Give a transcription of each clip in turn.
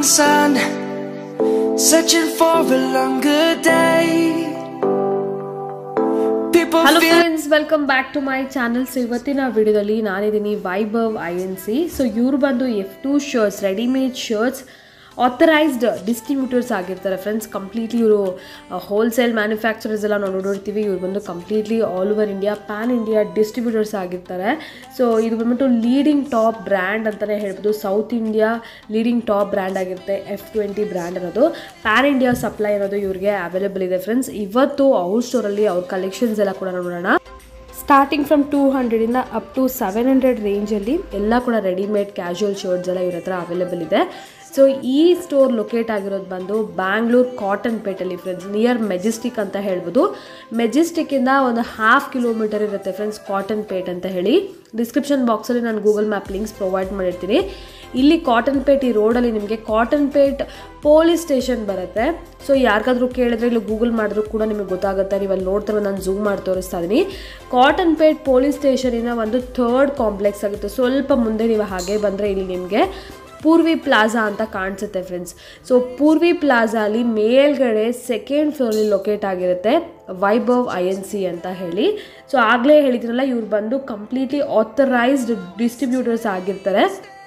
sun, searching for a longer day. People hello feel friends welcome back to my channel so ಇವತ್ತಿನ ವಿಡಿಯೋದಲ್ಲಿ ನಾನಿದ್ದೀನಿ Vaibhav I N C so ಇವ್ರು ಬಂದು F two shirts readymade shirts authorised distributors ಆಗಿರ್ತಾರೆ friends completely ಇವರು wholesale manufacturers ಎಲ್ಲ ನಾವು ನೋಡಿರ್ತೀವಿ ಇವ್ರು ಬಂದು completely all over India pan India distributors ಆಗಿರ್ತಾರೆ ಸೊ ಇದು ಬಂದ್ಬಿಟ್ಟು ಲೀಡಿಂಗ್ ಟಾಪ್ ಬ್ರ್ಯಾಂಡ್ ಅಂತಲೇ ಹೇಳ್ಬೋದು South India leading top brand ಆಗಿರುತ್ತೆ ಎಫ್ ಟ್ವೆಂಟಿ ಬ್ರ್ಯಾಂಡ್ ಅನ್ನೋದು ಪ್ಯಾನ್ ಇಂಡಿಯಾ ಸಪ್ಲೈ ಅನ್ನೋದು ಇವ್ರಿಗೆ ಅವೈಲೇಬಲ್ ಇದೆ ಫ್ರೆಂಡ್ಸ್ ಇವತ್ತು ಅವ್ರ ಸ್ಟೋರಲ್ಲಿ ಅವ್ರ ಕಲೆಕ್ಷನ್ಸ್ ಎಲ್ಲ ಕೂಡ ನೋಡೋಣ ಸ್ಟಾರ್ಟಿಂಗ್ ಫ್ರಮ್ ಟೂ ಹಂಡ್ರೆಡಿಂದ ಅಪ್ ಟು ಸೆವೆನ್ ಹಂಡ್ರೆಡ್ ರೇಂಜಲ್ಲಿ ಎಲ್ಲ ಕೂಡ ರೆಡಿಮೇಡ್ ಕ್ಯಾಶುವಲ್ ಶರ್ಟ್ಸ್ ಎಲ್ಲ ಇವ್ರ ಹತ್ರ ಅವೈಲೇಬಲ್ ಇದೆ ಸೊ ಈ ಸ್ಟೋರ್ ಲೊಕೇಟ್ ಆಗಿರೋದು ಬಂದು ಬ್ಯಾಂಗ್ಳೂರ್ ಕಾಟನ್ ಪೇಟಲ್ಲಿ ಫ್ರೆಂಡ್ಸ್ ನಿಯರ್ ಮೆಜೆಸ್ಟಿಕ್ ಅಂತ ಹೇಳ್ಬೋದು ಮೆಜೆಸ್ಟಿಕ್ಕಿಂದ ಒಂದು ಹಾಫ್ ಕಿಲೋಮೀಟರ್ ಇರುತ್ತೆ ಫ್ರೆಂಡ್ಸ್ ಕಾಟನ್ ಪೇಟ್ ಅಂತ ಹೇಳಿ ಡಿಸ್ಕ್ರಿಪ್ಷನ್ ಬಾಕ್ಸಲ್ಲಿ ನಾನು ಗೂಗಲ್ ಮ್ಯಾಪ್ ಲಿಂಕ್ಸ್ ಪ್ರೊವೈಡ್ ಮಾಡಿರ್ತೀನಿ ಇಲ್ಲಿ ಕಾಟನ್ ಪೇಟ್ ಈ ರೋಡಲ್ಲಿ ನಿಮಗೆ ಕಾಟನ್ ಪೇಟ್ ಪೊಲೀಸ್ ಸ್ಟೇಷನ್ ಬರುತ್ತೆ ಸೊ ಯಾರಿಗಾದ್ರೂ ಕೇಳಿದ್ರೆ ಇಲ್ಲಿ ಗೂಗಲ್ ಮಾಡಿದ್ರು ಕೂಡ ನಿಮಗೆ ಗೊತ್ತಾಗುತ್ತೆ ನೀವು ಅಲ್ಲಿ ನೋಡ್ತಾರೆ ನಾನು ಝೂಮ್ ಮಾಡಿ ತೋರಿಸ್ತಾ ಇದ್ದೀನಿ ಕಾಟನ್ ಪೇಟ್ ಪೊಲೀಸ್ ಸ್ಟೇಷನಿನ ಒಂದು ಥರ್ಡ್ ಕಾಂಪ್ಲೆಕ್ಸ್ ಆಗುತ್ತೆ ಸ್ವಲ್ಪ ಮುಂದೆ ನೀವು ಹಾಗೆ ಬಂದರೆ ಇಲ್ಲಿ ನಿಮಗೆ ಪೂರ್ವಿ ಪ್ಲಾಜಾ ಅಂತ ಕಾಣಿಸುತ್ತೆ ಫ್ರೆಂಡ್ಸ್ ಸೊ ಪೂರ್ವಿ ಪ್ಲಾಜಾಲಿ ಮೇಲ್ಗಡೆ ಸೆಕೆಂಡ್ ಫ್ಲೋರಲ್ಲಿ ಲೊಕೇಟ್ ಆಗಿರುತ್ತೆ ವೈಭವ್ ಐ ಎನ್ ಸಿ ಅಂತ ಹೇಳಿ ಸೊ ಆಗಲೇ ಹೇಳಿದ್ರಲ್ಲ ಇವ್ರು ಬಂದು ಕಂಪ್ಲೀಟ್ಲಿ ಆಥರೈಸ್ಡ್ ಡಿಸ್ಟ್ರಿಬ್ಯೂಟರ್ಸ್ ಆಗಿರ್ತಾರೆ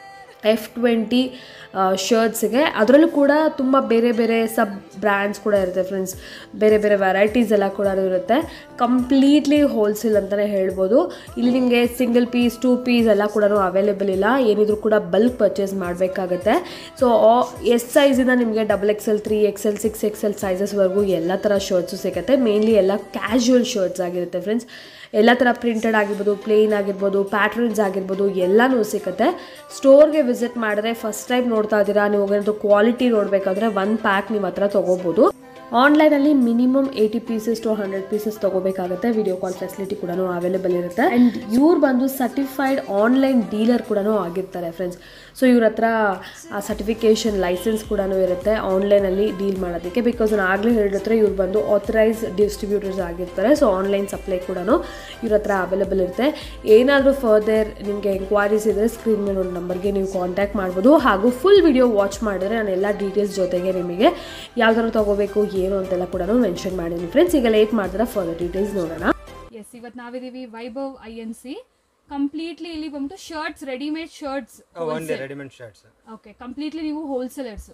ಎಫ್ ಟ್ವೆಂಟಿ ಶರ್ಟ್ಸ್ಗೆ ಅದರಲ್ಲೂ ಕೂಡ ತುಂಬ ಬೇರೆ ಬೇರೆ ಸಬ್ ಬ್ರ್ಯಾಂಡ್ಸ್ ಕೂಡ ಇರುತ್ತೆ ಫ್ರೆಂಡ್ಸ್ ಬೇರೆ ಬೇರೆ ವೆರೈಟೀಸ್ ಎಲ್ಲ ಕೂಡ ಇರುತ್ತೆ ಕಂಪ್ಲೀಟ್ಲಿ ಹೋಲ್ಸೇಲ್ ಅಂತಲೇ ಹೇಳ್ಬೋದು ಇಲ್ಲಿ ನಿಮಗೆ ಸಿಂಗಲ್ ಪೀಸ್ ಟೂ ಪೀಸ್ ಎಲ್ಲ ಕೂಡ ಅವೈಲೇಬಲ್ ಇಲ್ಲ ಏನಿದ್ರು ಕೂಡ ಬಲ್ಕ್ ಪರ್ಚೇಸ್ ಮಾಡಬೇಕಾಗತ್ತೆ ಸೊ ಎಸ್ ಸೈಜಿಂದ ನಿಮಗೆ double X L three X L six X L ಸೈಜಸ್ವರೆಗೂ ಎಲ್ಲ ಥರ ಶರ್ಟ್ಸು ಸಿಗುತ್ತೆ ಮೇನ್ಲಿ ಎಲ್ಲ ಕ್ಯಾಶುವಲ್ ಶರ್ಟ್ಸ್ ಆಗಿರುತ್ತೆ ಫ್ರೆಂಡ್ಸ್ ಎಲ್ಲ ಥರ ಪ್ರಿಂಟೆಡ್ ಆಗಿರ್ಬೋದು ಪ್ಲೇನ್ ಆಗಿರ್ಬೋದು ಪ್ಯಾಟ್ರನ್ಸ್ ಆಗಿರ್ಬೋದು ಎಲ್ಲನೂ ಸಿಗುತ್ತೆ ಸ್ಟೋರ್ಗೆ ವಿಸಿಟ್ ಮಾಡಿದ್ರೆ ಫಸ್ಟ್ ಟೈಮ್ ನೋಡ್ತಾ ಇದ್ದೀರಾ ನೀವು ಏನಾದರೂ ಕ್ವಾಲಿಟಿ ನೋಡಬೇಕಾದ್ರೆ ಒನ್ ಪ್ಯಾಕ್ ನಿಮ್ಮ ಹತ್ರ ತೊಗೋಬೋದು ಆನ್ಲೈನಲ್ಲಿ minimum eighty pieces to hundred pieces ತೊಗೋಬೇಕಾಗುತ್ತೆ ವಿಡಿಯೋ ಕಾಲ್ ಫೆಸಿಲಿಟಿ ಕೂಡ ಅವೈಲೇಬಲ್ ಇರುತ್ತೆ ಆ್ಯಂಡ್ ಇವ್ರು ಬಂದು ಸರ್ಟಿಫೈಡ್ ಆನ್ಲೈನ್ ಡೀಲರ್ ಕೂಡ ಆಗಿರ್ತಾರೆ ಫ್ರೆಂಡ್ಸ್ ಸೊ ಇವ್ರ ಹತ್ರ ಆ ಸರ್ಟಿಫಿಕೇಷನ್ ಲೈಸೆನ್ಸ್ ಕೂಡ ಇರುತ್ತೆ ಆನ್ಲೈನಲ್ಲಿ ಡೀಲ್ ಮಾಡೋದಕ್ಕೆ ಬಿಕಾಸ್ ನಾನು ಆಗಲೇ ಹೇಳಿದ್ರೆ ಇವ್ರು ಬಂದು ಆಥರೈಸ್ ಡಿಸ್ಟ್ರಿಬ್ಯೂಟರ್ಸ್ ಆಗಿರ್ತಾರೆ ಸೊ ಆನ್ಲೈನ್ ಸಪ್ಲೈ ಕೂಡ ಇವ್ರ ಹತ್ರ ಅವೈಲೇಬಲ್ ಇರುತ್ತೆ ಏನಾದರೂ ಫರ್ದರ್ ನಿಮಗೆ ಎಂಕ್ವೈರೀಸ್ ಇದ್ದರೆ ಸ್ಕ್ರೀನ್ ಮೇಲೆ ಒಂದು ನಂಬರ್ಗೆ ನೀವು ಕಾಂಟ್ಯಾಕ್ಟ್ ಮಾಡ್ಬೋದು ಹಾಗೂ ಫುಲ್ ವಿಡಿಯೋ ವಾಚ್ ಮಾಡಿದ್ರೆ ನಾನು ಎಲ್ಲ ಡೀಟೇಲ್ಸ್ ಜೊತೆಗೆ ನಿಮಗೆ ಯಾವ್ದಾದ್ರು ತೊಗೋಬೇಕು ಏನು ಅಂತೆಲ್ಲ ಕೂಡ ನೀನು ಮಾಡಿದ್ದೀನಿ ಫ್ರೆಂಡ್ಸ್ ಈಗ ಲೇಟ್ ಮಾಡಿದ್ರೆ ಫರ್ದರ್ ಡೀಟೇಲ್ಸ್ ನೋಡೋಣ ಎಸ್ ಇವತ್ತು ನಾವಿದೀವಿ Vaibhav I N C completely ಇಲ್ಲಿ ಬಂದ್ಬಿಟ್ಟು shirts readymade shirts only readymade shirts okay completely ನೀವು ಹೋಲ್ಸೇಲರ್ಸ್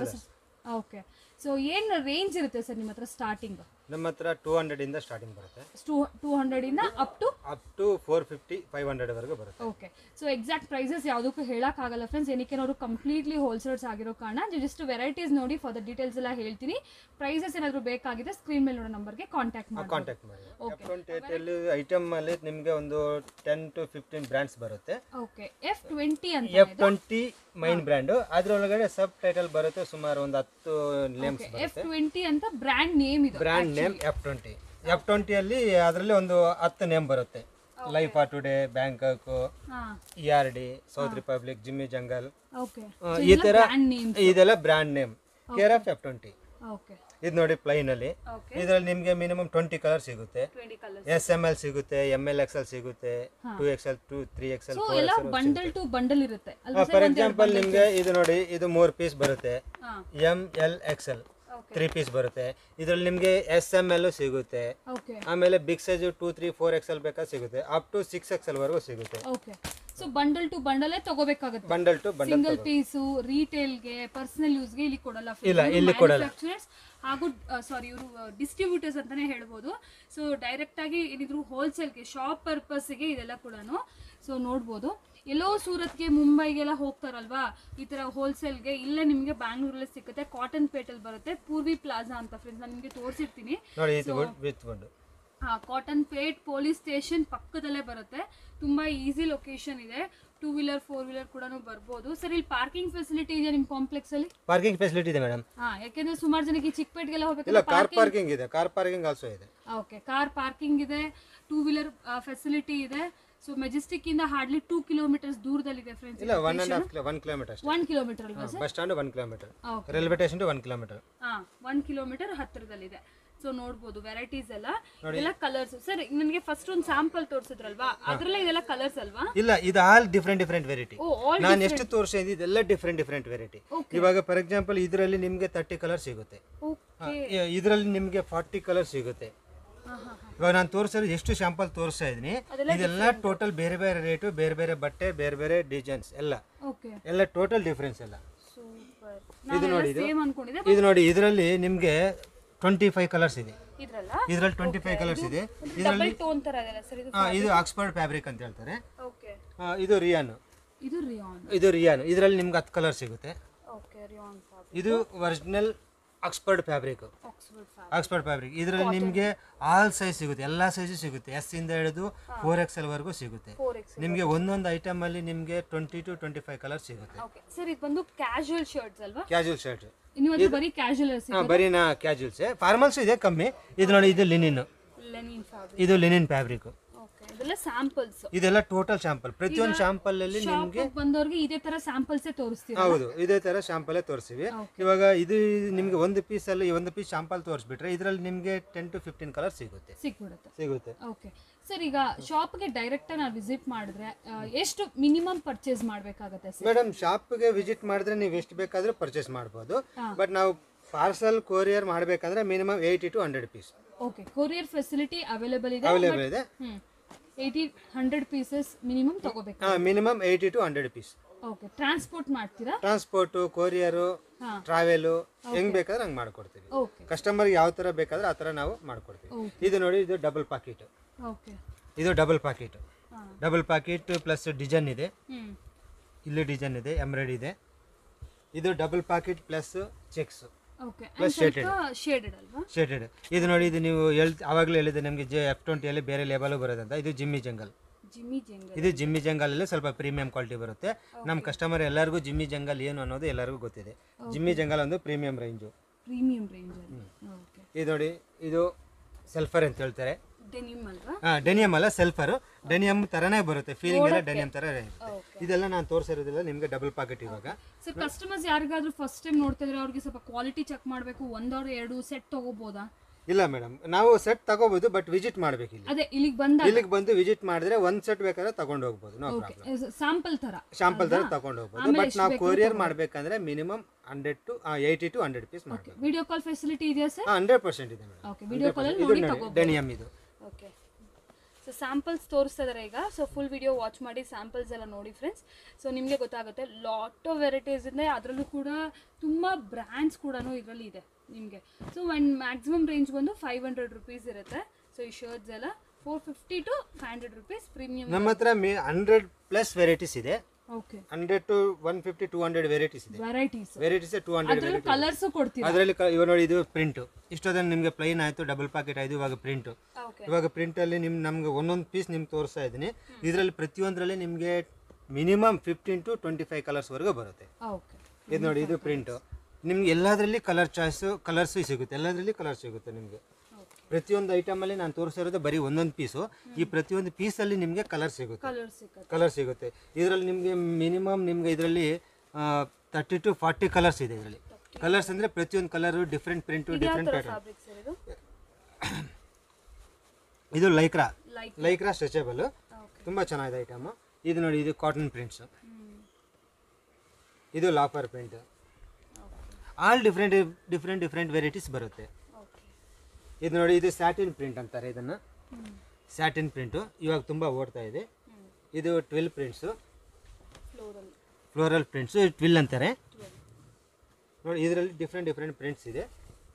ಓಕೆ ಸೊ ಏನ್ ರೇಂಜ್ ಇರುತ್ತೆ ಸರ್ ನಿಮ್ಮ ಹತ್ರ ಸ್ಟಾರ್ಟಿಂಗ್ ನಮ್ಮ ಹತ್ರ ಟೂ ಹಂಡ್ರೆಡ್ ಇಂದ ಸ್ಟಾರ್ಟಿಂಗ್ ಬರುತ್ತೆ ಟೂ ಟೂ ಹಂಡ್ರೆಡ್ ಇಂದ up to up to four fifty five hundred ವರೆಗೂ ಬರುತ್ತೆ ಓಕೆ ಸೊ ಎಕ್ಸಾಕ್ಟ್ ಪ್ರೈಸಸ್ ಯಾವುದಕ್ಕೂ ಹೇಳಕ್ಕಾಗಲ್ಲ ಫ್ರೆಂಡ್ಸ್ ಏನಕ್ಕೆ ಅವರು ಕಂಪ್ಲೀಟ್ಲಿ ಹೋಲ್ಸೇಲ್ಸ್ ಆಗಿರೋ ಕಾರಣ ಜಸ್ಟ್ ವೆರೈಟೀಸ್ ನೋಡಿ ಫಾರ್ ದ ಡೀಟೇಲ್ಸ್ ಎಲ್ಲ ಹೇಳ್ತೀನಿ ಪ್ರೈಸಸ್ ಏನಾದರೂ ಬೇಕಾಗಿದೆ ಸ್ಕ್ರೀನ್ ಮೇಲೆ ನೋಡೋ ನಂಬರ್ಗೆ ಕಾಂಟ್ಯಾಕ್ಟ್ ಮಾಡಿ ಕಾಂಟ್ಯಾಕ್ಟ್ ಮಾಡಿ ಅಲ್ಲಿ ಐಟಮ್ ಅಲ್ಲಿ ನಿಮಗೆ ಒಂದು ಟೆನ್ ಟು ಫಿಫ್ಟೀನ್ ಬ್ರ್ಯಾಂಡ್ಸ್ ಬರುತ್ತೆ ಓಕೆ ಎಫ್ ಟ್ವೆಂಟಿ ಅಂತ ಎಫ್ ಟ್ವೆಂಟಿ ಮೈನ್ ಬ್ರ್ಯಾಂಡ್ ಅದ್ರೊಳಗಡೆ ಸಬ್ ಟೈಟಲ್ ಬರುತ್ತೆ ಸುಮಾರು ಒಂದು ಹತ್ತು ನೇಮ್ಸ್ ಎಫ್ ಬರುತ್ತೆ ಟ್ವೆಂಟಿ ಅಂತ ಬ್ರ್ಯಾಂಡ್ ನೇಮ್ ಇದು brand name F twenty F ಟ್ವೆಂಟಿಯಲ್ಲಿ ಅದರಲ್ಲಿ ಒಂದು ಹತ್ತು ನೇಮ್ ಬರುತ್ತೆ ಲೈಫ್ ಆರ್ ಟುಡೇ ಬ್ಯಾಂಕಾಕ್ ಹಾಂ E R D South Republic Jimmy Jungle okay ಈ ತರ ಬ್ರ್ಯಾಂಡ್ ನೇಮ್ ಇದೆಲ್ಲ brand name care of F twenty okay ಇದು ನೋಡಿ ಪ್ಲೈನ್ ಅಲ್ಲಿ Okay. ಇದರಲ್ಲಿ ನಿಮಗೆ ಮಿನಿಮಮ್ ಟ್ವೆಂಟಿ ಕಲರ್ ಸಿಗುತ್ತೆ twenty colours S M L ಸಿಗುತ್ತೆ ಎಮ್ ಎಲ್ ಎಕ್ಸ್ ಎಲ್ ಸಿಗುತ್ತೆ two X L two three X L so ಎಲ್ಲ ಬಂಡಲ್ ಟು ಬಂಡಲ್ ಇರುತ್ತೆ ಅಲ್ವಾ ಫಾರ್ ಎಕ್ಸಾಂಪಲ್ ನಿಮಗೆ ಇದು ನೋಡಿ ಇದು ಮೂರು ಪೀಸ್ ಬರುತ್ತೆ ಹಾ M L X L okay three piece ಬರುತ್ತೆ ಇದರಲ್ಲಿ ನಿಮಗೆ ಎಸ್ ಎಮ್ ಎಲ್ ಸಿಗುತ್ತೆ ಓಕೆ ಆಮೇಲೆ big size two three four X L ಬೇಕಾದ್ರೆ ಸಿಗುತ್ತೆ up to six X L ವರೆಗೂ ಸಿಗುತ್ತೆ ಓಕೆ ಸೊ ಬಂಡಲ್ ಟು ಬಂಡಲೇ ತಗೋಬೇಕಾಗುತ್ತೆ bundle to bundle single piece ರಿಟೇಲ್ಗೆ ಪರ್ಸನಲ್ ಯೂಸ್ಗೆ ಇಲ್ಲಿ ಕೊಡಲ್ಲ ಇಲ್ಲ, ಇಲ್ಲಿ ಕೊಡಲ್ಲ. ಮ್ಯಾನುಫ್ಯಾಕ್ಚರರ್ಸ್ ಹಾಗೂ ಸಾರಿ ಇವರು ಡಿಸ್ಟ್ರಿಬ್ಯೂಟರ್ಸ್ ಅಂತಾನೆ ಹೇಳ್ಬೋದು ಸೊ ಡೈರೆಕ್ಟ್ ಆಗಿ ಏನಿದ್ರು ಹೋಲ್ಸೇಲ್ಗೆ ಶಾಪ್ ಪರ್ಪಸ್ಗೆ ಇದೆಲ್ಲ ಕೂಡ ಸೊ ನೋಡ್ಬೋದು ಎಲ್ಲೋ ಸೂರತ್ಗೆ ಮುಂಬೈಗೆಲ್ಲ ಹೋಗ್ತಾರಲ್ವಾ ಈ ತರ ಹೋಲ್ಸೇಲ್ಗೆ ಇಲ್ಲೇ ನಿಮಗೆ ಬ್ಯಾಂಗ್ಳೂರಲ್ಲೇ ಸಿಗುತ್ತೆ ಕಾಟನ್ ಪೇಟಲ್ಲಿ ಬರುತ್ತೆ ಪೂರ್ವಿ ಪ್ಲಾಜಾ ಅಂತ ಫ್ರೆಂಡ್ಸ್ ನಾನು ನಿಮಗೆ ತೋರಿಸಿರ್ತೀನಿ ನೋಡಿ ಇದು ವುಡ್ ವಿತ್ ವುಡ್ ಹಾ ಕಾಟನ್ ಪೇಟ್ ಪೊಲೀಸ್ ಸ್ಟೇಷನ್ ಪಕ್ಕದಲ್ಲೇ ಬರುತ್ತೆ ತುಂಬಾ ಈಸಿ ಲೊಕೇಶನ್ ಇದೆ ಟೂ ವೀಲರ್ ಫೋರ್ ವೀಲರ್ ಕೂಡ ಬರ್ಬೋದು ಸರ್ ಇಲ್ಲಿ ಪಾರ್ಕಿಂಗ್ ಫೆಸಿಲಿಟಿ ಇದೆ ನಿಮ್ಮ ಕಾಂಪ್ಲೆಕ್ಸ್ ಅಲ್ಲಿ ಪಾರ್ಕಿಂಗ್ ಫೆಸಿಲಿಟಿ ಇದೆ ಮೇಡಮ್ ಹಾ ಯಾಕೆಂದ್ರೆ ಸುಮಾರು ಜನಕ್ಕೆ ಈ ಚಿಕ್ಕಪೇಟ್ಗೆಲ್ಲ ಇಲ್ಲ ಹೋಗ್ಬೇಕಂದ್ರೆ ಕಾರ್ ಪಾರ್ಕಿಂಗ್ ಇದೆ ಕಾರ್ ಪಾರ್ಕಿಂಗ್ ಆಲ್ಸೋ ಇದೆ ಓಕೆ ಕಾರ್ ಪಾರ್ಕಿಂಗ್ ಇದೆ ಟೂ ವೀಲರ್ ಫೆಸಿಲಿಟಿ ಇದೆ ಸೊ ಮೆಜೆಸ್ಟಿಕ್ ಇಂದ ಹಾರ್ಡ್ಲಿ ಟೂ ಕಿಲೋಮೀಟರ್ಸ್ ದೂರದಲ್ಲಿದೆ ಫ್ರೆಂಡ್ಸ್ ಇಲ್ಲ one and half one kilometre ಅಷ್ಟೇ ಒನ್ ಕಿಲೋಮೀಟರ್ ಅಲ್ವಾ sir bus stand one kilometre okay railway station to one kilometre ಹಾ one kilometre ಹತ್ತಿರದಲ್ಲಿದೆ so ನೋಡ್ಬೋದು ವೆರೈಟೀಸ್ ಎಲ್ಲ ಇದೆಲ್ಲ ಕಲರ್ಸ್ ಸರ್ ನನಗೆ ಫಸ್ಟ್ ಒಂದು ಸ್ಯಾಂಪಲ್ ತೋರಿಸಿದ್ರಲ್ವಾ ಅದ್ರಲ್ಲೇ ಇದೆಲ್ಲ ಕಲರ್ಸ್ ಅಲ್ವಾ ಇಲ್ಲ ಇದು all different different variety oh all ನಾನು ಎಷ್ಟು ತೋರಿಸಿದೆ ಇದೆಲ್ಲ ಡಿಫ್ರೆಂಟ್ ಡಿಫ್ರೆಂಟ್ ವೆರೈಟಿ ಇವಾಗ ಫಾರ್ ಎಕ್ಸಾಂಪಲ್ ಇದರಲ್ಲಿ ನಿಮಗೆ ತರ್ಟಿ ಕಲರ್ ಸಿಗುತ್ತೆ ಇದರಲ್ಲಿ ನಿಮಗೆ ಫಾರ್ಟಿ ಕಲರ್ ಸಿಗುತ್ತೆ ಇವಾಗ ನಾನು ತೋರಿಸೋದು ಎಷ್ಟು ಶಾಂಪಲ್ ತೋರಿಸ್ತಾ ಇದ್ದೀನಿ ಇದೆಲ್ಲ ಟೋಟಲ್ ಬೇರೆ ಬೇರೆ ರೇಟು ಬೇರೆ ಬೇರೆ ಬಟ್ಟೆ ಬೇರೆ ಬೇರೆ ಡಿಸೈನ್ಸ್ ಎಲ್ಲ ಓಕೆ ಎಲ್ಲ ಟೋಟಲ್ ಡಿಫ್ರೆನ್ಸ್ ಎಲ್ಲ ಸೂಪರ್ ಇದು ನೋಡಿ ಇದು ಸೇಮ್ ಅನ್ಕೊಂಡಿದ್ದೆ ಇದು ನೋಡಿ ಇದರಲ್ಲಿ ನಿಮಗೆ ಟ್ವೆಂಟಿ ಫೈವ್ ಕಲರ್ಸ್ ಇದೆ ಇದ್ರಲ್ಲ ಇದರಲ್ಲಿ ಟ್ವೆಂಟಿ ಫೈವ್ ಕಲರ್ಸ್ ಇದೆ ಡಬಲ್ ಟೋನ್ ತರ ಇದೆಲ್ಲ ಸರ್ ಇದು ಆ, ಇದು ಆಕ್ಸ್ಫರ್ಡ್ ಫ್ಯಾಬ್ರಿಕ್ ಅಂತ ಹೇಳ್ತಾರೆ ಓಕೆ ಆ, ಇದು ರಿಯಾನು ಇದು ರಿಯಾನ್ ಇದು ರಿಯಾನು ಇದರಲ್ಲಿ ನಿಮ್ಗೆ ಹತ್ತು ಕಲರ್ ಸಿಗುತ್ತೆ ಓಕೆ ರಿಯಾನ್ ಫ್ಯಾಬ್ರಿಕ್ ಇದು original Oxford fabric Oxford fabric Oxford fabric ಇದರಲ್ಲಿ ನಿಮಗೆ ಆಲ್ ಸೈಜ್ ಸಿಗುತ್ತೆ ಎಲ್ಲ ಸೈಜು ಸಿಗುತ್ತೆ ಎಸ್ ಇಂದ ಹಿಡಿದು ಫೋರ್ ಎಕ್ಸ್ ಎಲ್ ವರೆಗೂ ಸಿಗುತ್ತೆ ಫೋರ್ ಎಕ್ಸ್ ನಿಮಗೆ ಒಂದೊಂದು ಐಟಮ್ ಅಲ್ಲಿ ನಿಮಗೆ twenty to twenty five colour ಸಿಗುತ್ತೆ ಓಕೆ ಸರ್ ಇದು ಬಂದು ಕ್ಯಾಶುವಲ್ ಶರ್ಟ್ಸ್ ಅಲ್ವಾ ಕ್ಯಾಜುವಲ್ ಶರ್ಟ್ ನೀವು ಅದು ಬರೀ ಕ್ಯಾಶುವಲ್ ಹಾಂ ಬರೀ ನಾ ಕ್ಯಾಜುವಲ್ಸ್ ಫಾರ್ಮಲ್ಸ್ ಇದೆ ಕಮ್ಮಿ ಇದು ನೋಡಿ ಇದು ಲಿನಿನ್ ಲೆನಿನ್ ಫ್ಯಾಬ್ರಿಕ್ ಇದು ಲಿನಿನ್ ಫ್ಯಾಬ್ರಿಕ್ ಓಕೆ ಇದೆಲ್ಲ ಸ್ಯಾಂಪಲ್ಸ್ ಇದೆಲ್ಲ ಟೋಟಲ್ ಶಾಂಪಲ್ ಪ್ರತಿಯೊಂದು ಶಾಂಪಲ್ ಅಲ್ಲಿ ನಿಮಗೆ ಶಾಪ್ ಬಂದವ್ರಿಗೆ ಇದೇ ತರ ಸ್ಯಾಂಪಲ್ಸೇ ತೋರಿಸ್ತೀರಾ ಹೌದು ಇದೇ ತರ ಶಾಂಪಲ್ ತೋರಿಸ್ತೀವಿ ಇವಾಗ ಇದು ನಿಮ್ಗೆ ಒಂದು ಪೀಸ್ ಅಲ್ಲಿ ಒಂದು ಪೀಸ್ ಶಾಂಪಲ್ ತೋರಿಸ್ಬಿಟ್ರೆ ಇದರಲ್ಲಿ ನಿಮಗೆ ಟೆನ್ ಟು ಫಿಫ್ಟೀನ್ ಕಲರ್ ಸಿಗುತ್ತೆ ಸಿಕ್ಬಿಡುತ್ತೆ ಸಿಗುತ್ತೆ ಓಕೆ ಸರ್ ಈಗ ಶಾಪ್ಗೆ ಡೈರೆಕ್ಟ್ ನಾವು ವಿಸಿಟ್ ಮಾಡಿದ್ರೆ ಆ, ಎಷ್ಟು ಮಿನಿಮಮ್ ಪರ್ಚೇಸ್ ಮಾಡಬೇಕಾಗತ್ತೆ ಸರ್ ಮೇಡಮ್ ಶಾಪ್ಗೆ ವಿಸಿಟ್ ಮಾಡಿದ್ರೆ ನೀವು ಎಷ್ಟು ಬೇಕಾದ್ರೂ ಪರ್ಚೇಸ್ ಮಾಡ್ಬೋದು ಬಟ್ ನಾವು ಪಾರ್ಸಲ್ ಕೊರಿಯರ್ ಮಾಡಬೇಕಂದ್ರೆ minimum eighty to hundred piece okay courier facility available ಇದೆ ಅವೈಲೇಬಲ್ ಇದೆ hmm eighty hundred pieces minimum ತಗೋಬೇಕು minimum eighty to hundred piece okay transport ಮಾಡ್ತೀರಾ ಟ್ರಾನ್ಸ್ಪೋರ್ಟು ಕೊರಿಯರು ಹಾ. ಟ್ರಾವೆಲು ಹೆಂಗ್ ಬೇಕಾದ್ರೆ ಹಂಗೆ ಮಾಡ್ಕೊಡ್ತೀವಿ ಓಕೆ ಕಸ್ಟಮರ್ಗೆ ಯಾವ ಥರ ಬೇಕಾದ್ರೆ ಆ ಥರ ನಾವು ಮಾಡ್ಕೊಡ್ತೀವಿ ಇದು ನೋಡಿ ಇದು ಡಬಲ್ ಪಾಕೆಟ್ ಓಕೆ ಇದು ಡಬಲ್ ಪಾಕೆಟ್ ಹಾ. ಡಬಲ್ ಪಾಕೆಟ್ ಪ್ಲಸ್ ಡಿಸೈನ್ ಇದೆ ಹ್ಮ್ ಇಲ್ಲಿ ಡಿಸೈನ್ ಇದೆ ಎಂಬ್ರಾಯ್ಡ್ ಇದೆ ಇದು double pocket plus checks okay Plus shaded. Shaded ಅಲ್ವಾ ಶೇಟೆಡ್ ಇದು ನೋಡಿ ಇದು ನೀವು ಎಲ್ ಆವಾಗಲೇ ಹೇಳಿದೆ ನಮಗೆ ಜೆ ಎಫ್ ಟ್ವೆಂಟಿಯಲ್ಲಿ ಬೇರೆ ಲೇಬಲು ಬರೋದಂತ ಇದು ಜಿಮ್ಮಿ ಜಂಗಲ್ ಜಿಮ್ಮಿ ಜಂಗಲ್ ಇದು ಜಿಮ್ಮಿ ಜಂಗಲಲ್ಲಿ ಸ್ವಲ್ಪ ಪ್ರೀಮಿಯಂ ಕ್ವಾಲಿಟಿ ಬರುತ್ತೆ ನಮ್ಮ ಕಸ್ಟಮರ್ ಎಲ್ಲರಿಗೂ ಜಿಮ್ಮಿ ಜಂಗಲ್ ಏನು ಅನ್ನೋದು ಎಲ್ಲರಿಗೂ ಗೊತ್ತಿದೆ ಜಿಮ್ಮಿ ಜಂಗಲ್ ಒಂದು ಪ್ರೀಮಿಯಂ ರೇಂಜು ಪ್ರೀಮಿಯಂ ರೇಂಜ್ ಅಲ್ಲಿ ಓಕೆ ಇದು ನೋಡಿ ಇದು ಸೆಲ್ಫರ್ ಅಂತ ಹೇಳ್ತಾರೆ ಡೆನಿಮ್ ಅಲ್ವಾ ಹಾಂ ಡೆನಿಯಮ್ ಅಲ್ಲ ಸೆಲ್ಫರು ಡೆನಿಯಮ್ ಥರನೇ ಬರುತ್ತೆ ಫೀಲಿಂಗ್ ಎಲ್ಲ ಡೆನಿಯಮ್ ಥರ ಇರುತ್ತೆ ಇದೆಲ್ಲ ನಾನು ತೋರಿಸಿರೋದಿಲ್ಲ ನಿಮಗೆ ಡಬಲ್ ಪಾಕೆಟ್ ಇವಾಗ ಸರ್ ಕಸ್ಟಮರ್ಸ್ ಯಾರಿಗಾದ್ರೂ ಫಸ್ಟ್ ಟೈಮ್ ನೋಡ್ತಾ ಇದ್ರೆ ಅವ್ರಿಗೆ ಸ್ವಲ್ಪ ಕ್ವಾಲಿಟಿ ಚೆಕ್ ಮಾಡಬೇಕು ಒಂದವ್ರ ಎರಡು ಸೆಟ್ ತಗೋಬೋದಾ ಇಲ್ಲ ಮೇಡಮ್ ನಾವು ಸೆಟ್ ತಗೋಬೋದು ಬಟ್ ವಿಸಿಟ್ ಮಾಡ್ಬೇಕು ಇಲ್ಲಿ ಅದೇ ಇಲ್ಲಿಗೆ ಬಂದ ಇಲ್ಲಿಗೆ ಬಂದು ವಿಸಿಟ್ ಮಾಡಿದ್ರೆ ಒಂದ್ ಸೆಟ್ ಬೇಕಾದ್ರೆ ತಗೊಂಡು ಹೋಗ್ಬೋದು ನೋ ಪ್ರಾಬ್ಲಮ್ ಸ್ಯಾಂಪಲ್ ತರ ಶಾಂಪಲ್ ತರ ತಗೊಂಡು ಹೋಗ್ಬೋದು ಬಟ್ ನಾವು ಕೊರಿಯರ್ ಮಾಡ್ಬೇಕಂದ್ರೆ minimum hundred to eighty to hundred piece ಮಾಡಬೇಕು ವಿಡಿಯೋ ಕಾಲ್ ಫೆಸಿಲಿಟಿ ಇದೆಯಾ ಸರ್ ಹಂಡ್ರೆಡ್ ಪರ್ಸೆಂಟ್ ಇದೆ ಮೇಡಮ್ ಓಕೆ ವಿಡಿಯೋ ಕಾಲ್ ಇದು ನೋಡಿ ನೋಡಿ ತಗೋ ಡೆನಿಯಮ್ ಇದು ಓಕೆ ಸೊ ಸ್ಯಾಂಪಲ್ಸ್ ತೋರಿಸ್ತಾ ಇದಾರೆ ಈಗ ಸೊ ಫುಲ್ ವಿಡಿಯೋ ವಾಚ್ ಮಾಡಿ ಸ್ಯಾಂಪಲ್ಸ್ ಎಲ್ಲ ನೋಡಿ ಫ್ರೆಂಡ್ಸ್ ಸೊ ನಿಮಗೆ ಗೊತ್ತಾಗುತ್ತೆ ಲಾಟ್ ಆಫ್ ವೆರೈಟೀಸ್ ಇದೆ ಅದರಲ್ಲೂ ಕೂಡ ತುಂಬ ಬ್ರ್ಯಾಂಡ್ಸ್ ಕೂಡ ಇದರಲ್ಲಿ ಇದೆ ನಿಮಗೆ ಸೊ ಒನ್ ಮ್ಯಾಕ್ಸಿಮಮ್ ರೇಂಜ್ ಬಂದು ಫೈವ್ ಹಂಡ್ರೆಡ್ ರುಪೀಸ್ ಇರುತ್ತೆ ಸೊ ಈ ಶರ್ಟ್ಸ್ ಎಲ್ಲ four fifty to five hundred rupees premium ನಮ್ಮ ಹತ್ರ ಹಂಡ್ರೆಡ್ ಪ್ಲಸ್ ವೆರೈಟೀಸ್ ಇದೆ okay hundred to one fifty two hundred varieties ಇದೆ ವೆರೈಟೀಸ್ ವೆರೈಟೀಸ್ ಟೂ ಹಂಡ್ರೆಡ್ ಅದರಲ್ಲೂ colours ಕೊಡ್ತೀರಾ ಅದರಲ್ಲಿ ಇವಾಗ ನೋಡಿ ಇದು ಪ್ರಿಂಟ್ ಇಷ್ಟೊಂದು ನಿಮಗೆ ಪ್ಲೈನ್ ಆಯಿತು ಡಬಲ್ ಪಾಕೆಟ್ ಆಯಿತು ಇವಾಗ ಪ್ರಿಂಟ್ ಓಕೆ ಇವಾಗ ಪ್ರಿಂಟಲ್ಲಿ ನಿಮ್ ನಮ್ಗೆ ಒಂದೊಂದು ಪೀಸ್ ನಿಮ್ಗೆ ತೋರಿಸ್ತಾ ಇದ್ದೀನಿ ಇದರಲ್ಲಿ ಪ್ರತಿಯೊಂದರಲ್ಲಿ ನಿಮಗೆ minimum fifteen to twenty five ಕಲರ್ಸ್ವರೆಗೂ ಬರುತ್ತೆ ಓಕೆ ಇದು ನೋಡಿ ಇದು ಪ್ರಿಂಟು ನಿಮ್ಗೆ ಎಲ್ಲದರಲ್ಲಿ ಕಲರ್ ಚಾಯ್ಸು ಕಲರ್ಸು ಸಿಗುತ್ತೆ ಎಲ್ಲದರಲ್ಲಿ ಕಲರ್ ಸಿಗುತ್ತೆ ನಿಮಗೆ ಪ್ರತಿಯೊಂದು ಐಟಮಲ್ಲಿ ನಾನು ತೋರಿಸಿರೋದು ಬರೀ ಒಂದೊಂದು ಪೀಸು ಈ ಪ್ರತಿಯೊಂದು ಪೀಸಲ್ಲಿ ನಿಮಗೆ ಕಲರ್ ಸಿಗುತ್ತೆ ಕಲರ್ ಸಿಗುತ್ತೆ ಕಲರ್ ಸಿಗುತ್ತೆ ಇದರಲ್ಲಿ ನಿಮಗೆ ಮಿನಿಮಮ್ ನಿಮಗೆ ಇದರಲ್ಲಿ ತರ್ಟಿ ಟು ಫಾರ್ಟಿ ಕಲರ್ಸ್ ಇದೆ ಇದರಲ್ಲಿ ಕಲರ್ಸ್ ಅಂದರೆ ಪ್ರತಿಯೊಂದು colour different print different pattern fabric sir ಇದು ಇದು Lycra like Lycra stretchable okay ತುಂಬ ಚೆನ್ನಾಗಿದೆ ಐಟಮು ಇದು ನೋಡಿ ಇದು ಕಾಟನ್ ಪ್ರಿಂಟ್ಸು ಇದು loafer print all different different different varieties ಬರುತ್ತೆ ಓಕೆ ಇದು ನೋಡಿ ಇದು ಸ್ಯಾಟಿನ್ ಪ್ರಿಂಟ್ ಅಂತಾರೆ ಇದನ್ನು ಸ್ಯಾಟಿನ್ ಪ್ರಿಂಟು ಇವಾಗ ತುಂಬ ಓಡ್ತಾ ಇದೆ ಇದು twill prints floral floral prints twill ಅಂತಾರೆ ನೋಡಿ ಇದರಲ್ಲಿ ಡಿಫ್ರೆಂಟ್ ಡಿಫ್ರೆಂಟ್ ಪ್ರಿಂಟ್ಸ್ ಇದೆ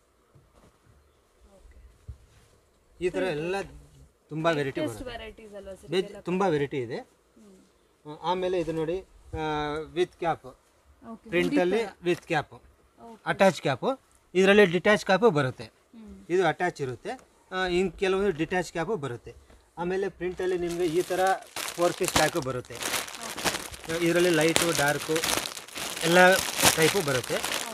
ಈ ಥರ ಎಲ್ಲ ತುಂಬ ವೆರೈಟಿ ಎಷ್ಟು ಬರುತ್ತೆ ವೆರೈಟೀಸ್ ಅಲ್ವಾ ಸರ್ ವೆಜ್ ತುಂಬ ವೆರೈಟಿ ಇದೆ ಆ, ಆಮೇಲೆ ಇದು ನೋಡಿ ವಿತ್ ಕ್ಯಾಪ್ ಓಕೆ ಪ್ರಿಂಟಲ್ಲಿ ವಿತ್ ಕ್ಯಾಪ್ ಅಟ್ಯಾಚ್ ಕ್ಯಾಪು ಇದರಲ್ಲಿ ಡಿಟ್ಯಾಚ್ ಕ್ಯಾಪು ಬರುತ್ತೆ ಇದು ಅಟ್ಯಾಚ್ ಇರುತ್ತೆ ಆ, ಇನ್ನು ಕೆಲವೊಂದು ಡಿಟ್ಯಾಚ್ ಕ್ಯಾಪು ಬರುತ್ತೆ ಆಮೇಲೆ ಪ್ರಿಂಟಲ್ಲಿ ನಿಮಗೆ ಈ ಥರ ಫೋರ್ ಪೀಸ್ ಪ್ಯಾಕು ಬರುತ್ತೆ ಇದರಲ್ಲಿ ಲೈಟು ಡಾರ್ಕು ಎಲ್ಲ ಟೈಪು ಬರುತ್ತೆ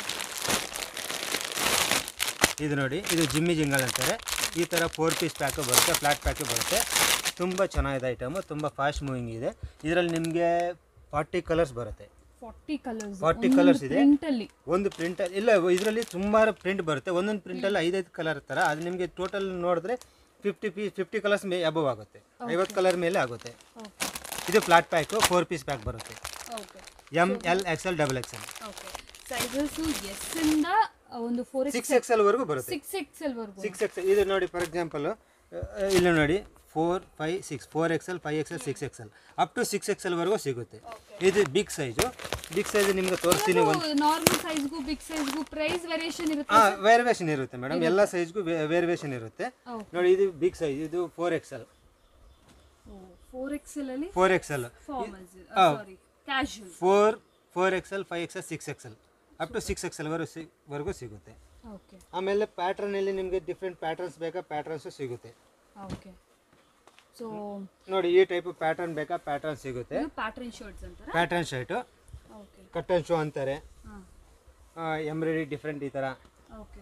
ಇದು ನೋಡಿ ಇದು ಜಿಮ್ಮಿ ಜಿಂಗಲ್ ಅಂತಾರೆ ಈ ಥರ ಫೋರ್ ಪೀಸ್ ಪ್ಯಾಕು ಬರುತ್ತೆ ಫ್ಲಾಟ್ ಪ್ಯಾಕು ಬರುತ್ತೆ ತುಂಬ ಚೆನ್ನಾಗಿದೆ ಐಟಮು ತುಂಬ ಫಾಸ್ಟ್ ಮೂವಿಂಗ್ ಇದೆ ಇದರಲ್ಲಿ ನಿಮಗೆ ಫಾರ್ಟಿ ಕಲರ್ಸ್ ಬರುತ್ತೆ ಫಾರ್ಟಿ ಕಲರ್ಸ್ 40 colours ಇದೆ. ಪ್ರಿಂಟ್ ಅಲ್ಲಿ ಒಂದು ಪ್ರಿಂಟ್ ಇಲ್ಲ ಇದರಲ್ಲಿ ಸುಮಾರು ಪ್ರಿಂಟ್ ಬರುತ್ತೆ ಒಂದೊಂದು ಪ್ರಿಂಟಲ್ಲಿ ಐದೈದು ಕಲರ್ ಥರ ಅದು ನಿಮಗೆ ಟೋಟಲ್ ನೋಡಿದ್ರೆ fifty piece fifty colours may above ಆಗುತ್ತೆ ಐವತ್ತು ಕಲರ್ ಮೇಲೆ ಆಗುತ್ತೆ ಓಕೆ ಇದು flat pack four piece pack ಬರುತ್ತೆ okay M L XL double XL okay sizes S ಇಂದ ಒಂದು ಫೋರ್ ಸಿಕ್ಸ್ ಎಕ್ಸೆಲ್ವರೆಗೂ ಬರುತ್ತೆ ಸಿಕ್ಸ್ ಎಕ್ಸೆಲ್ ವರ್ಗು ಸಿಕ್ಸ್ ಎಕ್ಸೆಲ್ ಇದು ನೋಡಿ ಫಾರ್ ಎಕ್ಸಾಂಪಲ್ ಇಲ್ಲಿ ನೋಡಿ four five six four XL five XL six XL up to six ಎಕ್ಸೆಲ್ವರೆಗೂ ಸಿಗುತ್ತೆ ಇದು ಬಿಗ್ ಸೈಜು ಬಿಗ್ ಸೈಜ್ ನಿಮ್ಗೆ ತೋರಿಸ್ತೀನಿ ಒಂದು ನಾರ್ಮಲ್ ಸೈಜ್ಗೂ ಬಿಗ್ ಸೈಜ್ಗೂ ಪ್ರೈಸ್ ವೇರಿಯೇಷನ್ ಇರುತ್ತೆ ಹಾಂ ವೇರಿಯೇಷನ್ ಇರುತ್ತೆ ಮೇಡಮ್ ಎಲ್ಲ ಸೈಜ್ಗೂ ವೇರಿಯೇಷನ್ ಇರುತ್ತೆ Okay. ನೋಡಿ ಇದು ಬಿಗ್ ಸೈಜ್ ಇದು ಫೋರ್ ಎಕ್ಸೆಲ್ ಫೋರ್ ಎಕ್ಸೆಲ್ ಅಲ್ಲಿ ಫೋರ್ ಎಕ್ಸೆಲ್ ಫಾರ್ಮಲ್ಸ್ ಹಾ. Sorry casual four four XL five XL six XL up to six ಎಕ್ಸೆಲ್ವರೆಗೂ ಸಿ ವರೆಗೂ ಸಿಗುತ್ತೆ ಓಕೆ ಆಮೇಲೆ ಪ್ಯಾಟ್ರನಲ್ಲಿ ನಿಮಗೆ ಡಿಫ್ರೆಂಟ್ ಪ್ಯಾಟರ್ನ್ಸ್ ಬೇಕಾ ಪ್ಯಾಟರ್ನ್ಸು ಸಿಗುತ್ತೆ ಓಕೆ ಸೊ ನೋಡಿ ಈ ಟೈಪ್ ಪ್ಯಾಟರ್ನ್ ಬೇಕಾ ಪ್ಯಾಟರ್ನ್ ಸಿಗುತ್ತೆ ಇದು ಪ್ಯಾಟರ್ನ್ ಶರ್ಟ್ಸ್ ಅಂತಾರ pattern shirt okay cut and sew ಅಂತಾರೆ ಹಾಂ ಎಂಬ್ರಾಯ್ಡಿ ಡಿಫ್ರೆಂಟ್ ಈ ಥರ ಓಕೆ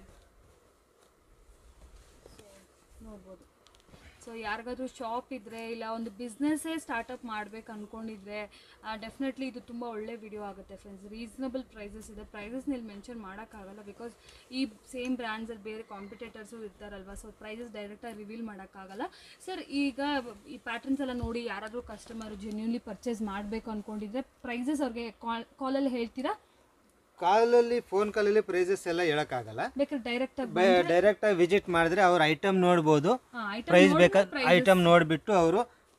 ನೋಡ್ಬೋದು ಸೊ ಯಾರಿಗಾದ್ರೂ ಶಾಪ್ ಇದ್ದರೆ ಇಲ್ಲ ಒಂದು ಬಿಸ್ನೆಸ್ಸೇ ಸ್ಟಾರ್ಟಪ್ ಮಾಡ್ಬೇಕು ಅಂದ್ಕೊಂಡಿದ್ರೆ ಡೆಫಿನೆಟ್ಲಿ ಇದು ತುಂಬ ಒಳ್ಳೆ ವಿಡಿಯೋ ಆಗುತ್ತೆ ಫ್ರೆಂಡ್ಸ್ ರೀಸನಬಲ್ ಪ್ರೈಸಸ್ ಇದೆ ಪ್ರೈಸಸ್ನ ಇಲ್ಲಿ ಮೆನ್ಷನ್ ಮಾಡೋಕ್ಕಾಗಲ್ಲ ಬಿಕಾಸ್ ಈ ಸೇಮ್ ಬ್ರ್ಯಾಂಡ್ಸಲ್ಲಿ ಬೇರೆ ಕಾಂಪಿಟೇಟರ್ಸು ಇರ್ತಾರಲ್ವ ಸೊ ಪ್ರೈಸಸ್ ಡೈರೆಕ್ಟಾಗಿ ರಿವೀಲ್ ಮಾಡೋಕ್ಕಾಗಲ್ಲ ಸರ್ ಈಗ ಈ ಪ್ಯಾಟರ್ನ್ಸ್ ಎಲ್ಲ ನೋಡಿ ಯಾರಾದರೂ ಕಸ್ಟಮರ್ ಜೆನ್ಯೂನ್ಲಿ ಪರ್ಚೇಸ್ ಮಾಡಬೇಕು ಅಂದ್ಕೊಂಡಿದ್ರೆ ಪ್ರೈಸಸ್ ಅವ್ರಿಗೆ ಕಾಲ್ ಕಾಲಲ್ಲಿ ಹೇಳ್ತೀರಾ ಕಾಲಲ್ಲಿ ಫೋನ್ ಕಾಲಲ್ಲಿ ಪ್ರೈಸಸ್ ಎಲ್ಲ ಹೇಳೋಕ್ಕಾಗಲ್ಲ ಬೇಕಾದ್ರೆ ಡೈರೆಕ್ಟಾಗಿ ಡೈರೆಕ್ಟ್ ಆಗಿ ವಿಸಿಟ್ ಮಾಡಿದ್ರೆ ಅವ್ರ ಐಟಮ್ ನೋಡ್ಬೋದು ಹಾಂ ಐಟಮ್ ಪ್ರೈಸ್ ಬೇಕಾ ಐಟಮ್ ನೋಡಿಬಿಟ್ಟು ಅವರು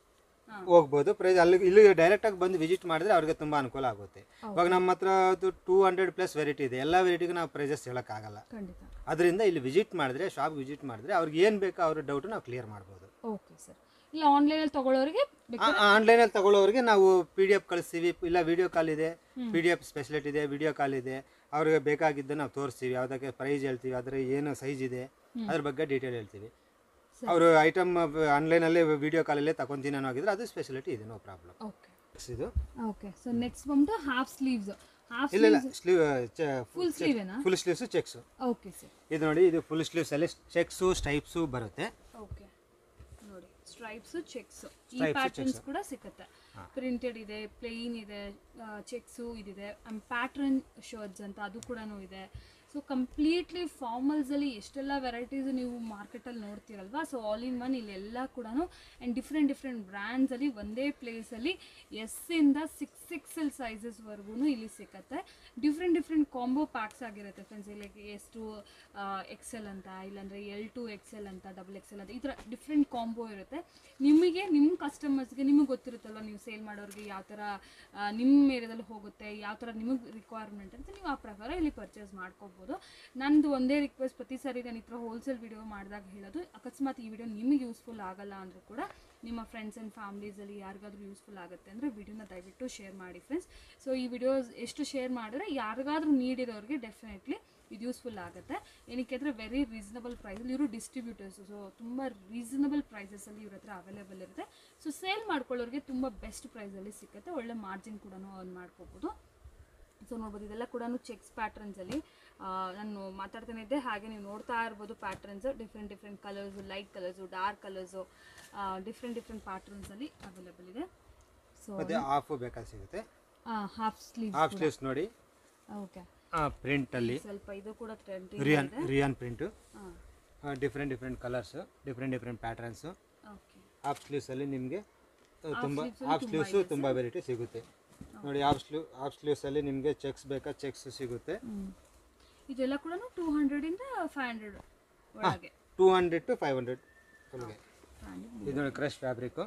ಹೋಗ್ಬೋದು ಪ್ರೈಸ್ ಅಲ್ಲಿ ಇಲ್ಲಿ ಡೈರೆಕ್ಟ್ ಆಗಿ ಬಂದು ವಿಸಿಟ್ ಮಾಡಿದ್ರೆ ಅವ್ರಿಗೆ ತುಂಬಾ ಅನುಕೂಲ ಆಗುತ್ತೆ ಇವಾಗ ನಮ್ಮ ಹತ್ರ ಟೂ ಹಂಡ್ರೆಡ್ ಪ್ಲಸ್ ವೆರೈಟಿ ಇದೆ ಎಲ್ಲ ವೆರೈಟಿಗೂ ನಾವು ಪ್ರೈಸಸ್ ಹೇಳೋಕ್ಕಾಗಲ್ಲ ಖಂಡಿತ ಅದರಿಂದ ಇಲ್ಲಿ ವಿಸಿಟ್ ಮಾಡಿದ್ರೆ ಶಾಪ್ ವಿಸಿಟ್ ಮಾಡಿದ್ರೆ ಅವ್ರಿಗೆ ಏನು ಬೇಕೋ ಅವ್ರ ಡೌಟ್ ನಾವು ಕ್ಲಿಯರ್ ಮಾಡ್ಬೋದು ಓಕೆ ಸರ್ ಇಲ್ಲ ಆನ್ಲೈನಲ್ಲಿ ತಗೊಳ್ಳೋರಿಗೆ ಬೇಕಾದ್ರೆ ಆನ್ಲೈನಲ್ಲಿ ತಗೊಳ್ಳೋರಿಗೆ ನಾವು ಪಿ ಡಿ ಎಫ್ ಕಳಿಸ್ತೀವಿ ಇಲ್ಲ ವಿಡಿಯೋ ಕಾಲ್ ಇದೆ ಪಿ ಡಿ ಎಫ್ ಸ್ಪೆಷಲಿಟಿ ಇದೆ ವಿಡಿಯೋ ಕಾಲ್ ಇದೆ ಅವ್ರಿಗೆ ಬೇಕಾಗಿದ್ದು ನಾವು ತೋರಿಸ್ತೀವಿ ಯಾವುದಕ್ಕೆ ಪ್ರೈಸ್ ಹೇಳ್ತೀವಿ ಅದ್ರ ಏನು ಸೈಜ್ ಇದೆ ಅದ್ರ ಬಗ್ಗೆ ಡೀಟೇಲ್ ಹೇಳ್ತೀವಿ ಅವರು ಐಟಮ್ ಆನ್ಲೈನಲ್ಲೇ ವಿಡಿಯೋ ಕಾಲಲ್ಲೇ ತಗೊಂತೀನಿ ಅನ್ನೋ ಆಗಿದ್ರೆ ಅದು ಸ್ಪೆಷಲಿಟಿ ಇದೆ ನೋ ಪ್ರಾಬ್ಲಮ್ ಓಕೆ ಇದು ಓಕೆ ಸೊ ನೆಕ್ಸ್ಟ್ ಬಂದು ಹಾಫ್ ಸ್ಲೀವ್ಸ್ ಹಾಫ್ ಇಲ್ಲ ಇಲ್ಲ ಸ್ಲೀವ್ ಫುಲ್ ಸ್ಲೀವೇನಾ full sleeves checks okay sir ಇದು ನೋಡಿ ಇದು ಫುಲ್ ಸ್ಲೀವ್ಸಲ್ಲಿ ಚೆಕ್ಸು ಸ್ಟೈಪ್ಸು ಬರುತ್ತೆ ಓಕೆ ನೋಡಿ ಸ್ಟ್ರೈಪ್ಸ್ ಚೆಕ್ಸ್ ಈ Stripes, ಪ್ಯಾಟರ್ನ್ಸ್ ಕೂಡ ಸಿಗುತ್ತೆ ಪ್ರಿಂಟೆಡ್ ಇದೆ ಪ್ಲೇನ್ ಇದೆ ಚೆಕ್ಸು ಇದಿದೆ ಆ್ಯಂಡ್ ಪ್ಯಾಟ್ರನ್ ಶರ್ಟ್ಸ್ ಅಂತ ಅದು ಕೂಡ ಇದೆ ಸೊ ಕಂಪ್ಲೀಟ್ಲಿ ಫಾರ್ಮಲ್ಸಲ್ಲಿ ಎಷ್ಟೆಲ್ಲ ವೆರೈಟೀಸ್ ನೀವು ಮಾರ್ಕೆಟಲ್ಲಿ ನೋಡ್ತೀರಲ್ವಾ ಸೊ ಆಲ್ ಇನ್ ಒನ್ ಇಲ್ಲೆಲ್ಲ ಕೂಡ ಆ್ಯಂಡ್ ಡಿಫ್ರೆಂಟ್ ಡಿಫ್ರೆಂಟ್ ಬ್ರ್ಯಾಂಡ್ಸಲ್ಲಿ ಒಂದೇ ಪ್ಲೇಸಲ್ಲಿ ಎಸ್ಸಿಂದ ಸಿಕ್ಸ್ ಎಕ್ಸೆಲ್ ಸೈಜಸ್ವರೆಗೂ ಇಲ್ಲಿ ಸಿಕ್ಕತ್ತೆ ಡಿಫ್ರೆಂಟ್ ಡಿಫ್ರೆಂಟ್ ಕಾಂಬೋ ಪ್ಯಾಕ್ಸ್ ಆಗಿರುತ್ತೆ ಫ್ರೆಂಡ್ಸ್ ಲೈಕ್ ಎಷ್ಟು ಎಕ್ಸೆಲ್ ಅಂತ ಇಲ್ಲಾಂದರೆ ಎಲ್ ಟು ಎಕ್ಸೆಲ್ ಅಂತ ಡಬಲ್ ಎಕ್ಸೆಲ್ ಅಂತ ಈ ಥರ ಡಿಫ್ರೆಂಟ್ ಕಾಂಬೋ ಇರುತ್ತೆ ನಿಮಗೆ ನಿಮ್ಮ ಕಸ್ಟಮರ್ಸ್ಗೆ ನಿಮಗೆ ಗೊತ್ತಿರುತ್ತಲ್ಲ ನೀವು ಸೇಲ್ ಮಾಡೋರಿಗೆ ಯಾವ ಥರ ಆ, ನಿಮ್ಮ ಏರಿಯಾದಲ್ಲಿ ಹೋಗುತ್ತೆ ಯಾವ ಥರ ನಿಮಗೆ ರಿಕ್ವೈರ್ಮೆಂಟ್ ಅಂತ ನೀವು ಆ ಪ್ರಕಾರ ಇಲ್ಲಿ ಪರ್ಚೇಸ್ ಮಾಡ್ಕೋಬೋದು ನಂದು ಒಂದೇ ರಿಕ್ವೆಸ್ಟ್ ಪ್ರತಿ ಸಾರಿ ನಾನು ಈ ಥರ ಹೋಲ್ಸೇಲ್ ವಿಡಿಯೋ ಮಾಡಿದಾಗ ಹೇಳೋದು ಅಕಸ್ಮಾತ್ ಈ ವಿಡಿಯೋ ನಿಮಗೆ ಯೂಸ್ಫುಲ್ ಆಗಲ್ಲ ಅಂದರೂ ಕೂಡ ನಿಮ್ಮ ಫ್ರೆಂಡ್ಸ್ ಆ್ಯಂಡ್ ಫ್ಯಾಮ್ಲೀಸಲ್ಲಿ ಯಾರಿಗಾದ್ರೂ ಯೂಸ್ಫುಲ್ ಆಗುತ್ತೆ ಅಂದರೆ ವಿಡಿಯೋನ ದಯವಿಟ್ಟು ಶೇರ್ ಮಾಡಿ ಫ್ರೆಂಡ್ಸ್ ಸೊ ಈ ವಿಡಿಯೋಸ್ ಎಷ್ಟು ಶೇರ್ ಮಾಡಿದ್ರೆ ಯಾರಿಗಾದ್ರೂ ನೀಡಿರೋರಿಗೆ ಡೆಫಿನೆಟ್ಲಿ ಇದು ಯೂಸ್ಫುಲ್ ಆಗುತ್ತೆ ಏನಕ್ಕೆ ಅಂದರೆ ವೆರಿ ರೀಸನಬಲ್ ಪ್ರೈಸಲ್ಲಿ ಇವರು ಡಿಸ್ಟ್ರಿಬ್ಯೂಟರ್ಸ್ ಸೊ ತುಂಬ ರೀಸನಬಲ್ ಪ್ರೈಸಸಲ್ಲಿ ಇವ್ರ ಹತ್ರ ಅವೈಲೇಬಲ್ ಇರುತ್ತೆ ಸೊ ಸೇಲ್ ಮಾಡ್ಕೊಳ್ಳೋರಿಗೆ ತುಂಬ ಬೆಸ್ಟ್ ಪ್ರೈಸಲ್ಲಿ ಸಿಗುತ್ತೆ ಒಳ್ಳೆ ಮಾರ್ಜಿನ್ ಕೂಡ ಅರ್ನ್ ಮಾಡ್ಕೋಬೋದು ಸೊ ನೋಡ್ಬೋದು ಇದೆಲ್ಲ ಕೂಡ ಚೆಕ್ಸ್ ಪ್ಯಾಟ್ರನ್ಸಲ್ಲಿ ನಾನು ಮಾತಾಡ್ತಾನೆ ಇದ್ದೆ ಹಾಗೆ ನೀವು ನೋಡ್ತಾ ಇರ್ಬೋದು patterns different different colours light colours dark colours different different ಪ್ಯಾಟ್ರನ್ಸಲ್ಲಿ ಅವೈಲೇಬಲ್ ಇದೆ ಸೊ ಮತ್ತೆ ಹಾಫ್ ಬೇಕಾದ್ರೆ ಸಿಗುತ್ತೆ ಹಾಫ್ ಸ್ಲೀವ್ ಹಾಫ್ ಸ್ಲೀವ್ಸ್ ನೋಡಿ ಓಕೆ ಪ್ರಿಂಟಲ್ಲಿ ಸ್ವಲ್ಪ ಇದು ಕೂಡ ಟ್ರೆಂಡಿಂಗ್ ರಿಯಾನ್ ರಿಯಾನ್ ಪ್ರಿಂಟು ಹಾಂ different different colours different different patterns okay half ಸ್ಲೀವ್ಸಲ್ಲಿ ನಿಮಗೆ ತುಂಬ ಹಾಫ್ ಸ್ಲೀವ್ಸು ತುಂಬ ವೆರೈಟಿ ಸಿಗುತ್ತೆ ನೋಡಿ ಹಾಫ್ ಸ್ಲೀವ್ ಹಾಫ್ ಸ್ಲೀವ್ಸಲ್ಲಿ ನಿಮಗೆ ಚೆಕ್ಸ್ ಬೇಕಾ ಚೆಕ್ಸ್ ಸಿಗುತ್ತೆ ಇದೆಲ್ಲ ಕೂಡ ಟೂ ಹಂಡ್ರೆಡಿಂದ ಫೈವ್ ಹಂಡ್ರೆಡ್ ಒಳಗೆ two hundred to five hundred ಫುಲ್ಗೆ 500. ಇದು ನೋಡಿ ಕ್ರಶ್ ಫ್ಯಾಬ್ರಿಕ್ಕು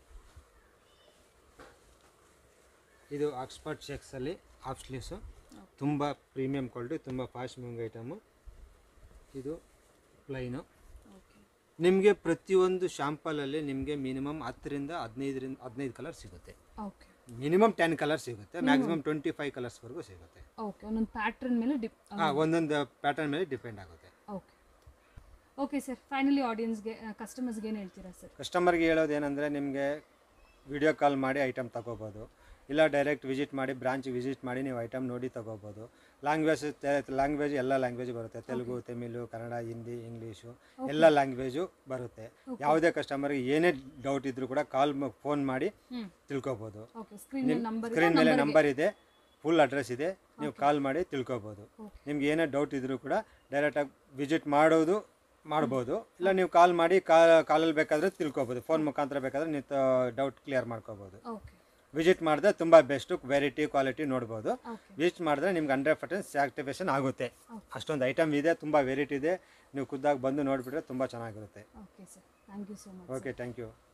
ಇದು ಆಕ್ಸ್ಫರ್ಡ್ ಚೆಕ್ಸಲ್ಲಿ ಹಾಫ್ ಸ್ಲೀವ್ಸು ತುಂಬ ಪ್ರೀಮಿಯಂ ಕ್ವಾಲಿಟಿ ತುಂಬ ಫಾಸ್ಟ್ ಮೂವಿಂಗ್ ಐಟಮು ಇದು ಪ್ಲೈನು ಓಕೆ ನಿಮಗೆ ಪ್ರತಿಯೊಂದು ಶಾಂಪಲಲ್ಲಿ ನಿಮಗೆ ಮಿನಿಮಮ್ ಹತ್ತರಿಂದ ಹದಿನೈದರಿಂದ ಹದಿನೈದು ಕಲರ್ ಸಿಗುತ್ತೆ ಓಕೆ ಮಿನಿಮಮ್ ಟೆನ್ ಕಲರ್ ಸಿಗುತ್ತೆ ಮ್ಯಾಕ್ಸಿಮಮ್ ಟ್ವೆಂಟಿ ಫೈವ್ ಕಲರ್ಸ್ವರೆಗೂ ಸಿಗುತ್ತೆ ಓಕೆ ಒಂದೊಂದು ಪ್ಯಾಟ್ರನ್ ಮೇಲೆ ಡಿಪ್ ಹಾಂ ಒಂದೊಂದು ಪ್ಯಾಟರ್ನ್ ಮೇಲೆ ಡಿಪೆಂಡ್ ಆಗುತ್ತೆ ಓಕೆ ಓಕೆ ಸರ್ ಫೈನಲಿ ಆಡಿಯನ್ಸ್ಗೆ ಕಸ್ಟಮರ್ಸ್ಗೆ ಏನು ಹೇಳ್ತೀರಾ ಸರ್ ಕಸ್ಟಮರ್ಗೆ ಹೇಳೋದು ಏನಂದರೆ ನಿಮಗೆ ವಿಡಿಯೋ ಕಾಲ್ ಮಾಡಿ ಐಟಮ್ ತಗೋಬೋದು ಇಲ್ಲ ಡೈರೆಕ್ಟ್ ವಿಸಿಟ್ ಮಾಡಿ ಬ್ರಾಂಚ್ ವಿಸಿಟ್ ಮಾಡಿ ನೀವು ಐಟಮ್ ನೋಡಿ ತಗೋಬೋದು ಲ್ಯಾಂಗ್ವೇಜ್ ಲ್ಯಾಂಗ್ವೇಜ್ ಎಲ್ಲ ಲ್ಯಾಂಗ್ವೇಜ್ ಬರುತ್ತೆ ತೆಲುಗು ತಮಿಳು ಕನ್ನಡ ಹಿಂದಿ ಇಂಗ್ಲೀಷು ಎಲ್ಲ ಲ್ಯಾಂಗ್ವೇಜು ಬರುತ್ತೆ ಯಾವುದೇ ಕಸ್ಟಮರ್ಗೆ ಏನೇ ಡೌಟ್ ಇದ್ರೂ ಕೂಡ ಕಾಲ್ ಫೋನ್ ಮಾಡಿ ಹ್ಞೂ ತಿಳ್ಕೊಬೋದು ಓಕೆ ಸ್ಕ್ರೀನ್ ನಂಬರ್ ಸ್ಕ್ರೀನ್ ಮೇಲೆ ನಂಬರ್ ಇದೆ ಫುಲ್ ಅಡ್ರೆಸ್ ಇದೆ ನೀವು ಕಾಲ್ ಮಾಡಿ ತಿಳ್ಕೊಬೋದು ನಿಮ್ಗೆ ಏನೇ ಡೌಟ್ ಇದ್ರೂ ಕೂಡ ಡೈರೆಕ್ಟಾಗಿ ವಿಸಿಟ್ ಮಾಡೋದು ಮಾಡ್ಬೋದು ಇಲ್ಲ ನೀವು ಕಾಲ್ ಮಾಡಿ ಕಾಲಲ್ಲಿ ಬೇಕಾದರೆ ತಿಳ್ಕೊಬೋದು ಫೋನ್ ಮುಖಾಂತರ ಬೇಕಾದರೆ ನೀವು ಡೌಟ್ ಕ್ಲಿಯರ್ ಮಾಡ್ಕೋಬೋದು ಓಕೆ ವಿಸಿಟ್ ಮಾಡಿದ್ರೆ ತುಂಬ ಬೆಸ್ಟು ವೆರೈಟಿ ಕ್ವಾಲಿಟಿ ನೋಡ್ಬೋದು ಓಕೆ ವಿಸಿಟ್ ಮಾಡಿದ್ರೆ ನಿಮ್ಗೆ ಹಂಡ್ರೆಡ್ ಪರ್ಸೆಂಟ್ ಸ್ಯಾಕ್ಟಿವೇಶನ್ ಆಗುತ್ತೆ ಅಷ್ಟೊಂದು ಐಟಮ್ ಇದೆ ತುಂಬ ವೆರೈಟಿ ಇದೆ ನೀವು ಖುದ್ದಾಗಿ ಬಂದು ನೋಡಿಬಿಟ್ರೆ ತುಂಬ ಚೆನ್ನಾಗಿರುತ್ತೆ okay sir thank you so much okay thank you